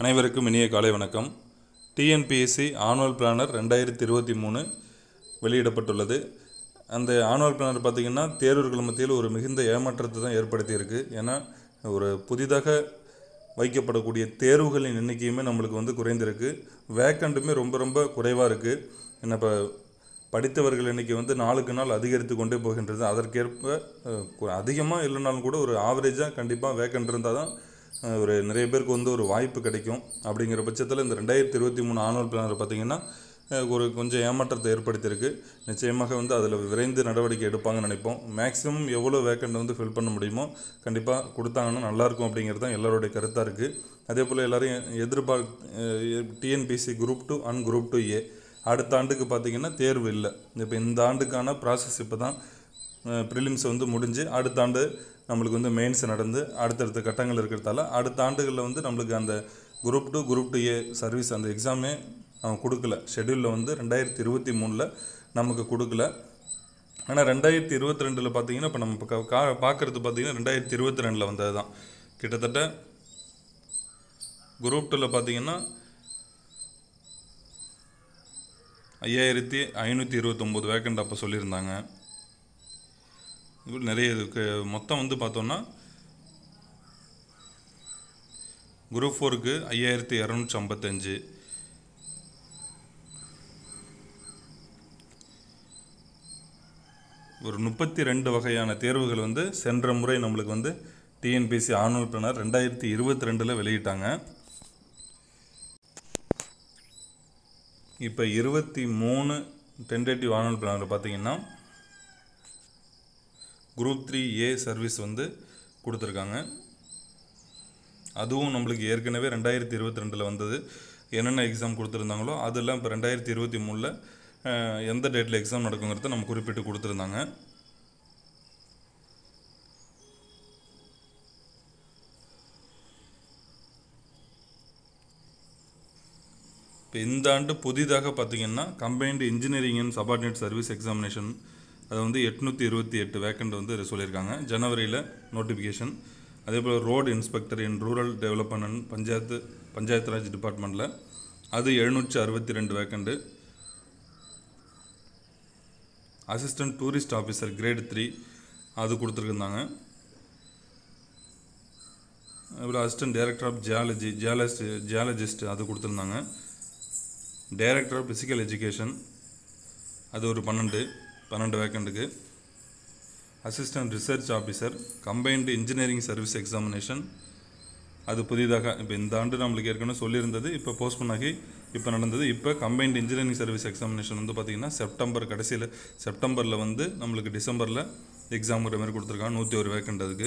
அனைவருக்கும் இனிய காலை வணக்கம் டிஎன்பிஎஸ்சி ஆனுவல் பிளானர் ரெண்டாயிரத்தி இருபத்தி மூணு வெளியிடப்பட்டுள்ளது அந்த ஆனுவல் பிளானர் பார்த்திங்கன்னா தேர்வர்கள் மத்தியில் ஒரு மிகுந்த ஏமாற்றத்தை தான் ஏற்படுத்தியிருக்கு ஏன்னா ஒரு புதிதாக வைக்கப்படக்கூடிய தேர்வுகளின் எண்ணிக்கையுமே நம்மளுக்கு வந்து குறைந்திருக்கு வேக்கண்ட்டுமே ரொம்ப ரொம்ப குறைவாக இருக்குது என்ன இப்போ படித்தவர்கள் எண்ணிக்கை வந்து நாளுக்கு நாள் அதிகரித்து கொண்டே போகின்றது அதற்கேற்ப அதிகமாக இல்லைனாலும் கூட ஒரு ஆவரேஜாக கண்டிப்பாக வேக்கண்ட் இருந்தால் தான் அஹ், ஒரு நிறைய பேருக்கு வந்து ஒரு வாய்ப்பு கிடைக்கும் அப்படிங்கிற பட்சத்தில் இந்த ரெண்டாயிரத்தி இருபத்தி மூணு ஆனுவல் பிளானர் பார்த்திங்கன்னா அஹ், ஒரு கொஞ்சம் ஏமாற்றத்தை ஏற்படுத்தியிருக்கு நிச்சயமாக வந்து அதில் விரைந்து நடவடிக்கை எடுப்பாங்கன்னு நினைப்போம் மேக்ஸிமம் எவ்வளோ வேக்கண்ட் வந்து ஃபில் பண்ண முடியுமோ கண்டிப்பாக கொடுத்தாங்கன்னா நல்லாயிருக்கும் அப்படிங்கிறது தான் எல்லாருடைய கருத்தாக இருக்குது அதே போல் எல்லோரும் எதிர்பார் TNPSC group two and group two A அடுத்த ஆண்டுக்கு பார்த்திங்கன்னா தேர்வு இல்லை இப்போ இந்த ஆண்டுக்கான ப்ராசஸ் இப்போ தான் ப்ரிலிம்ஸ் வந்து முடிஞ்சு அடுத்த ஆண்டு நம்மளுக்கு வந்து மெயின்ஸ் நடந்து அடுத்தடுத்த கட்டங்கள் இருக்கிறதால அடுத்த ஆண்டுகளில் வந்து நம்மளுக்கு அந்த group two group two A service அந்த எக்ஸாமே அவன் கொடுக்கல ஷெட்யூலில் வந்து ரெண்டாயிரத்தி இருபத்தி மூணில் நமக்கு கொடுக்கல ஆனால் ரெண்டாயிரத்தி இருபத்தி ரெண்டில் பார்த்தீங்கன்னா இப்போ நம்ம இப்போ கா பார்க்குறது பார்த்தீங்கன்னா ரெண்டாயிரத்தி இருபத்தி ரெண்டில் வந்தது தான் கிட்டத்தட்ட குரூப் டூவில் பார்த்தீங்கன்னா ஐயாயிரத்தி ஐநூற்றி இருபத்தொம்போது வேக்கண்ட் அப்போ சொல்லியிருந்தாங்க இது நிறைய இதுக்கு மொத்தம் வந்து பார்த்தோன்னா குரூப் ஃபோருக்கு ஐயாயிரத்தி இரநூற்றி ஐம்பத்தஞ்சு ஒரு முப்பத்தி ரெண்டு வகையான தேர்வுகள் வந்து சென்ற முறை நம்மளுக்கு வந்து டிஎன்பிசி ஆனுவல் பிளானர் ரெண்டாயிரத்தி இருபத்தி ரெண்டில் வெளியிட்டாங்க இப்போ இருபத்தி மூணு டென்டேட்டிவ் ஆனுவல் பிளானில் பார்த்தீங்கன்னா குரூப் த்ரீ ஏ சர்வீஸ் வந்து கொடுத்துருக்காங்க அதுவும் நம்மளுக்கு ஏற்கனவே ரெண்டாயிரத்தி இருபத்தி ரெண்டில் வந்தது என்னென்ன எக்ஸாம் கொடுத்துருந்தாங்களோ அதெல்லாம் இப்போ ரெண்டாயிரத்தி இருபத்தி மூணில் எந்த டேட்டில் எக்ஸாம் நடக்குங்கிறத நம்ம குறிப்பிட்டு கொடுத்துருந்தாங்க இப்போ இந்த ஆண்டு புதிதாக பார்த்தீங்கன்னா combined engineering and subordinate service examination அது வந்து எட்நூற்றி இருபத்தி எட்டு வேக்கண்ட் வந்து சொல்லியிருக்காங்க ஜனவரியில் நோட்டிஃபிகேஷன் அதே போல் road inspector in rural development and panchayat panchayat Raj டிபார்ட்மெண்ட்டில் அது எழுநூற்றி அறுபத்தி ரெண்டு vacant assistant tourist officer grade three அது கொடுத்துருக்குறாங்க அப்புறம் assistant director of geology geologist geologist அது கொடுத்துருந்தாங்க டைரக்டர் ஆஃப் ஃபிசிக்கல் எஜுகேஷன் அது ஒரு பன்னெண்டு பன்னெண்டு வேக்கண்ட்டுக்கு assistant research officer combined engineering service examination அது புதிதாக இப்போ இந்த ஆண்டு நம்மளுக்கு ஏற்கனவே சொல்லியிருந்தது இப்போ போஸ்ட்போன் ஆகி இப்போ நடந்தது இப்போ கம்பைன்டு இன்ஜினியரிங் சர்வீஸ் எக்ஸாமினேஷன் வந்து பார்த்திங்கன்னா செப்டம்பர் கடைசியில் செப்டம்பரில் வந்து நம்மளுக்கு டிசம்பரில் எக்ஸாம்ங்கிற மாதிரி கொடுத்துருக்காங்க நூற்றி ஒரு வேக்கண்ட் அதுக்கு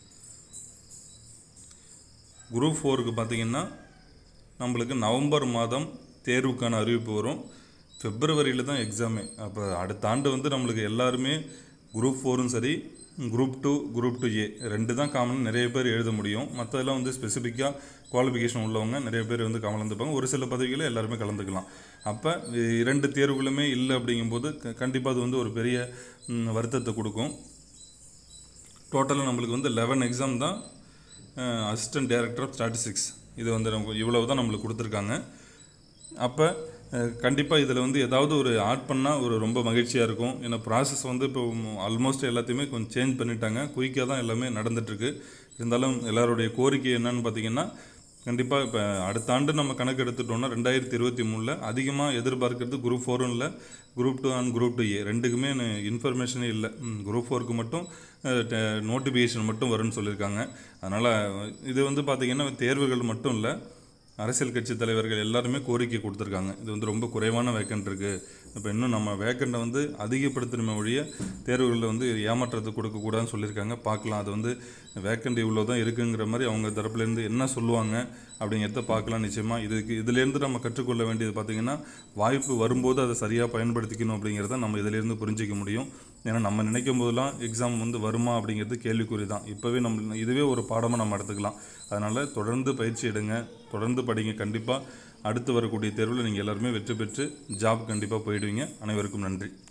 குரூப் ஃபோருக்கு பார்த்தீங்கன்னா நம்மளுக்கு நவம்பர் மாதம் தேர்வுக்கான அறிவிப்பு வரும் பிப்ரவரியில் தான் எக்ஸாமே அப்போ அடுத்த ஆண்டு வந்து நம்மளுக்கு எல்லாருமே குரூப் ஃபோரும் சரி group two group two A ரெண்டு தான் காமன் நிறைய பேர் எழுத முடியும் மற்றதெல்லாம் வந்து ஸ்பெசிஃபிக்காக குவாலிஃபிகேஷன் உள்ளவங்க நிறைய பேர் வந்து கலந்துப்பாங்க ஒரு சில பதவிகளில் எல்லாருமே கலந்துக்கலாம் அப்போ இரண்டு தேர்வுகளுமே இல்லை அப்படிங்கும்போது கண்டிப்பாக அது வந்து ஒரு பெரிய ம், வருத்தத்தை கொடுக்கும் டோட்டலாக நம்மளுக்கு வந்து லெவன் எக்ஸாம் தான் அசிஸ்டன்ட் டைரக்டர் ஆஃப் ஸ்டாட்டிஸ்டிக்ஸ் இது வந்து நமக்கு இவ்வளவு தான் நம்மளுக்கு கொடுத்துருக்காங்க அப்போ கண்டிப்பாக இதில் வந்து ஏதாவது ஒரு ஆட் பண்ணால் ஒரு ரொம்ப மகிழ்ச்சியாக இருக்கும் ஏன்னா ப்ராசஸ் வந்து இப்போ ஆல்மோஸ்ட் எல்லாத்தையுமே கொஞ்சம் சேஞ்ச் பண்ணிட்டாங்க குயிக்காக தான் எல்லாமே நடந்துட்டுருக்கு இருந்தாலும் எல்லாருடைய கோரிக்கை என்னன்னு பார்த்தீங்கன்னா கண்டிப்பாக இப்போ அடுத்த ஆண்டு நம்ம கணக்கு எடுத்துட்டோம்னா ரெண்டாயிரத்தி இருபத்தி மூணில் அதிகமாக எதிர்பார்க்கறது குரூப் ஃபோரும் இல்லை group two and group two A ரெண்டுக்குமே இன்ஃபர்மேஷனே இல்லை குரூப் ஃபோருக்கு மட்டும் நோட்டிஃபிகேஷன் மட்டும் வரும்னு சொல்லியிருக்காங்க அதனால் இது வந்து பார்த்திங்கன்னா தேர்வுகள் மட்டும் இல்லை அரசியல் கட்சி தலைவர்கள் எல்லாருமே கோரிக்கை கொடுத்துருக்காங்க இது வந்து ரொம்ப குறைவான வேக்கண்ட் இருக்குது இப்போ இன்னும் நம்ம வேக்கண்ட்டை வந்து அதிகப்படுத்தணுமே ஒழிய தேர்வுகளில் வந்து ஏமாற்றத்தை கொடுக்கக்கூடாதுன்னு சொல்லியிருக்காங்க பார்க்கலாம் அது வந்து வேக்கண்ட் இவ்வளோ தான் இருக்குங்கிற மாதிரி அவங்க தரப்புலேருந்து என்ன சொல்லுவாங்க அப்படிங்கிறத பார்க்கலாம் நிச்சயமாக இதுக்கு இதுலேருந்து நம்ம கற்றுக்கொள்ள வேண்டியது பார்த்திங்கன்னா வாய்ப்பு வரும்போது அதை சரியாக பயன்படுத்திக்கணும் அப்படிங்கிறத நம்ம இதிலேருந்து புரிஞ்சிக்க முடியும் ஏன்னா நம்ம நினைக்கும் போதெல்லாம் எக்ஸாம் வந்து வருமா அப்படிங்கிறது கேள்விக்குறி தான் இப்போவே நம்ம இதுவே ஒரு பாடமாக நம்ம எடுத்துக்கலாம் அதனால் தொடர்ந்து பயிற்சி எடுங்க தொடர்ந்து படிங்க கண்டிப்பாக அடுத்து வரக்கூடிய தேர்வில் நீங்கள் எல்லாருமே வெற்றி பெற்று ஜாப் கண்டிப்பாக போயிடுவீங்க அனைவருக்கும் நன்றி